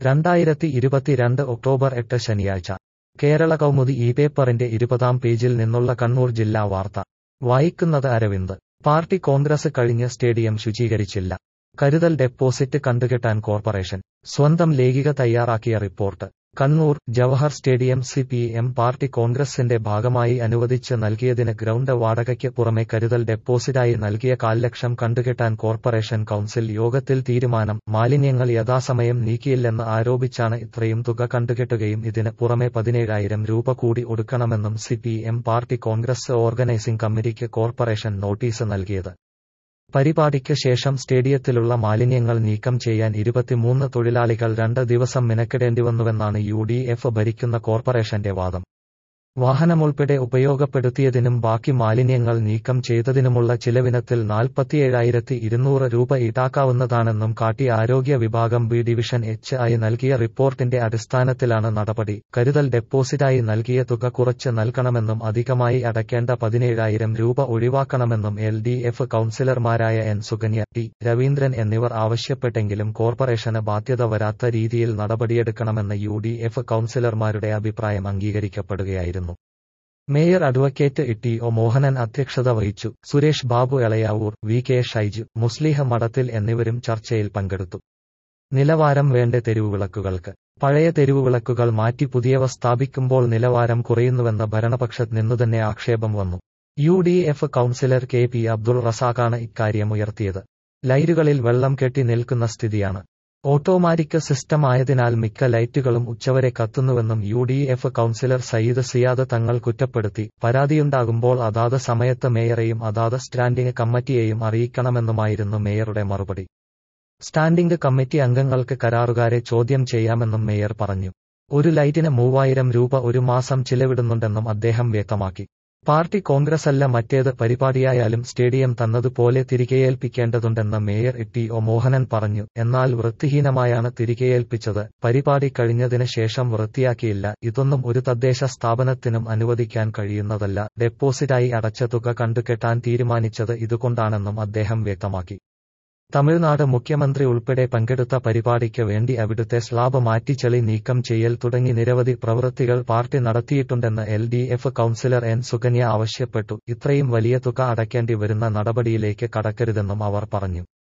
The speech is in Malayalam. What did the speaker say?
രണ്ടായിരത്തി ഇരുപത്തിരണ്ട് ഒക്ടോബർ എട്ട് ശനിയാഴ്ച കേരള കൗമുദി ഈ പേപ്പറിന്റെ ഇരുപതാം പേജിൽ നിന്നുള്ള കണ്ണൂർ ജില്ലാ വാർത്ത വായിക്കുന്നത് അരവിന്ദ് പാർട്ടി കോൺഗ്രസ് കഴിഞ്ഞ് സ്റ്റേഡിയം ശുചീകരിച്ചില്ല കരുതൽ ഡെപ്പോസിറ്റ് കണ്ടുകെട്ടാൻ കോർപ്പറേഷൻ സ്വന്തം ലേഖിക തയ്യാറാക്കിയ report Kannur Jawahar stadium C P M party കോൺഗ്രസിന്റെ ഭാഗമായി അനുവദിച്ച് നൽകിയതിന് ഗ്രൗണ്ട് വാടകയ്ക്ക് പുറമെ കരുതൽ ഡെപ്പോസിറ്റായി നൽകിയ കാൽ ലക്ഷം കണ്ടുകെട്ടാൻ കോർപ്പറേഷൻ കൌൺസിൽ യോഗത്തിൽ തീരുമാനം മാലിന്യങ്ങൾ യഥാസമയം നീക്കിയില്ലെന്ന് ആരോപിച്ചാണ് ഇത്രയും തുക കണ്ടുകെട്ടുകയും ഇതിന് പുറമെ പതിനേഴായിരം രൂപ കൂടി ഒടുക്കണമെന്നും C P M party congress organising കമ്മിറ്റിക്ക് കോർപ്പറേഷൻ നോട്ടീസ് നൽകിയത് പരിപാടിക്ക് ശേഷം സ്റ്റേഡിയത്തിലുള്ള മാലിന്യങ്ങൾ നീക്കം ചെയ്യാൻ ഇരുപത്തിമൂന്ന് തൊഴിലാളികൾ രണ്ട് ദിവസം മിനക്കെടേണ്ടിവന്നുവെന്നാണ് യു ഡി എഫ് ഭരിക്കുന്ന കോർപ്പറേഷന്റെ വാദം വാഹനമുൾപ്പെടെ ഉപയോഗപ്പെടുത്തിയതിനും ബാക്കി മാലിന്യങ്ങൾ നീക്കം ചെയ്തതിനുമുള്ള ചിലവിനത്തിൽ നാൽപ്പത്തിയേഴായിരത്തി ഇരുന്നൂറ് രൂപ ഈടാക്കാവുന്നതാണെന്നും കാട്ടി ആരോഗ്യ വിഭാഗം ബി ഡിവിഷൻ എച്ച് ആയി നൽകിയ റിപ്പോർട്ടിന്റെ അടിസ്ഥാനത്തിലാണ് നടപടി കരുതൽ ഡെപ്പോസിറ്റായി നൽകിയ തുക കുറച്ച് നൽകണമെന്നും അധികമായി അടയ്ക്കേണ്ട പതിനേഴായിരം രൂപ ഒഴിവാക്കണമെന്നും എൽ ഡി എഫ് കൌൺസിലർമാരായ എൻ സുകന്യ ടി രവീന്ദ്രൻ എന്നിവർ ആവശ്യപ്പെട്ടെങ്കിലും കോർപ്പറേഷന് ബാധ്യത വരാത്ത രീതിയിൽ നടപടിയെടുക്കണമെന്ന് യു ഡി എഫ് കൌൺസിലർമാരുടെ അഭിപ്രായം അംഗീകരിക്കപ്പെടുകയായിരുന്നു mayor advocate T O Mohanan അധ്യക്ഷത വഹിച്ചു സുരേഷ് ബാബു എളയാവൂർ വി കെ ഷൈജു മുസ്ലിഹ മഠത്തിൽ എന്നിവരും ചർച്ചയിൽ പങ്കെടുത്തു നിലവാരം വേണ്ട തെരുവുവിളക്കുകൾക്ക് പഴയ തെരുവുവിളക്കുകൾ മാറ്റി പുതിയവ സ്ഥാപിക്കുമ്പോൾ നിലവാരം കുറയുന്നുവെന്ന ഭരണപക്ഷത്ത് നിന്നുതന്നെ ആക്ഷേപം വന്നു U D F councillor K P Abdul റസാഖാണ് ഇക്കാര്യം ഉയർത്തിയത് ലൈറ്റുകളിൽ വെള്ളം കെട്ടി നിൽക്കുന്ന സ്ഥിതിയാണ് ഓട്ടോമാറ്റിക് സിസ്റ്റം ആയതിനാൽ മിക്ക ലൈറ്റുകളും ഉച്ചവരെ കത്തുന്നുവെന്നും U D F councillor Sayyid Siyad Thangal കുറ്റപ്പെടുത്തി പരാതിയുണ്ടാകുമ്പോൾ അതാത് സമയത്ത് മേയറെയും അതാത് സ്റ്റാൻഡിംഗ് കമ്മിറ്റിയെയും അറിയിക്കണമെന്നുമായിരുന്നു മേയറുടെ മറുപടി സ്റ്റാൻഡിംഗ് കമ്മിറ്റി അംഗങ്ങൾക്ക് കരാറുകാരെ ചോദ്യം ചെയ്യാമെന്നും മേയർ പറഞ്ഞു ഒരു ലൈറ്റിന് മൂവായിരം രൂപ ഒരു മാസം ചിലവിടുന്നുണ്ടെന്നും അദ്ദേഹം വ്യക്തമാക്കി പാർട്ടി കോൺഗ്രസല്ല മറ്റേത് പരിപാടിയായാലും സ്റ്റേഡിയം തന്നതുപോലെ തിരികെയേൽപ്പിക്കേണ്ടതുണ്ടെന്ന് മേയർ ടി ഒ മോഹനൻ പറഞ്ഞു എന്നാൽ വൃത്തിഹീനമായാണ് തിരികെയേൽപ്പിച്ചത് പരിപാടി കഴിഞ്ഞതിന് ശേഷം വൃത്തിയാക്കിയില്ല ഇതൊന്നും ഒരു തദ്ദേശ സ്ഥാപനത്തിനും അനുവദിക്കാൻ കഴിയുന്നതല്ല ഡെപ്പോസിറ്റായി അടച്ച തുക കണ്ടുകെട്ടാൻ തീരുമാനിച്ചത് ഇതുകൊണ്ടാണെന്നും അദ്ദേഹം വ്യക്തമാക്കി തമിഴ്നാട് മുഖ്യമന്ത്രി ഉൾപ്പെടെ പങ്കെടുത്ത പരിപാടിക്ക് വേണ്ടി അവിടുത്തെ സ്ലാബ് മാറ്റി ചെളി നീക്കം ചെയ്യൽ തുടങ്ങി നിരവധി പ്രവൃത്തികൾ പാർട്ടി നടത്തിയിട്ടുണ്ടെന്ന് L D F councillor N Sukanya ആവശ്യപ്പെട്ടു ഇത്രയും വലിയ തുക അടയ്ക്കേണ്ടി വരുന്ന നടപടിയിലേക്ക് കടക്കരുതെന്നും അവർ പറഞ്ഞു